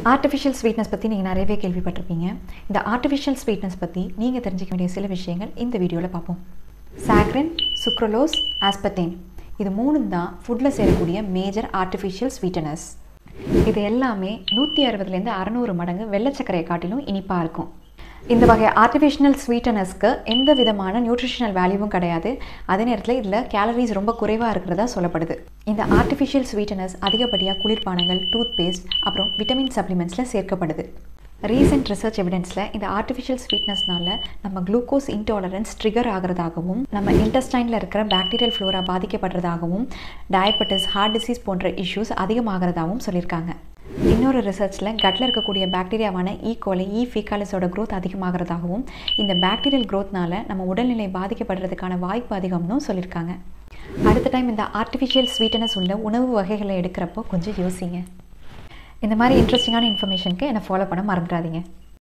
artificial sweetness பற்றி நீங்கள் நிறையவே கேள்விப்பட்டிருப்பீங்க இந்த ஆர்டிஃபிஷியல் ஸ்வீட்னஸ் பற்றி நீங்கள் தெரிஞ்சிக்க வேண்டிய சில விஷயங்கள் இந்த வீடியோவில் பார்ப்போம் சாக்ரின் சுக்ரலோஸ் ஆஸ்பத்தேன் இது மூணும் தான் ஃபுட்டில் சேரக்கூடிய மேஜர் ஆர்டிஃபிஷியல் ஸ்வீட்டனஸ் இது எல்லாமே நூற்றி அறுபதுலேருந்து அறநூறு மடங்கு வெள்ளை சர்க்கரையை காட்டிலும் இனிப்பாக இருக்கும் இந்த வகை ஆர்டிஃபிஷியல் ஸ்வீட்டனஸ்க்கு எந்த விதமான நியூட்ரிஷனல் வேல்யூவும் கிடையாது அதே நேரத்தில் இதில் கேலரிஸ் ரொம்ப குறைவாக இருக்கிறதா சொல்லப்படுது இந்த ஆர்டிஃபிஷியல் ஸ்வீட்டனஸ் அதிகப்படியாக குளிர்பானங்கள் டூத் பேஸ்ட் அப்புறம் விட்டமின் சப்ளிமெண்ட்ஸில் சேர்க்கப்படுது ரீசெண்ட் ரிசர்ச் எவிடன்ஸில் இந்த ஆர்டிஃபிஷியல் ஸ்வீட்னஸ்னால நம்ம குளுக்கோஸ் இன்டாலரன்ஸ் ட்ரிகர் ஆகிறதாகவும் நம்ம இன்டெஸ்டைனில் இருக்கிற பாக்டீரியல் ஃப்ளோரா பாதிக்கப்படுறதாகவும் டயபெட்டிஸ் ஹார்ட் டிசீஸ் போன்ற இஷ்யூஸ் அதிகமாகிறதாகவும் சொல்லியிருக்காங்க இன்னொரு ரிசர்ச்சில் கட்டில் இருக்கக்கூடிய பாக்டீரியாவான ஈ கோலை ஈ ஃபீகாலிஸோட க்ரோத் அதிகமாகிறதாகவும் இந்த பாக்டீரியல் க்ரோத்னால நம்ம உடல்நிலை பாதிக்கப்படுறதுக்கான வாய்ப்பு அதிகம்னு சொல்லியிருக்காங்க அடுத்த டைம் இந்த ஆர்டிஃபிஷியல் ஸ்வீட்டனஸ் உள்ள உணவு வகைகளை எடுக்கிறப்போ கொஞ்சம் யோசிங்க இந்த மாதிரி இன்ட்ரெஸ்டிங்கான இன்ஃபர்மேஷனுக்கு என்னை ஃபாலோ பண்ண மறந்துடாதீங்க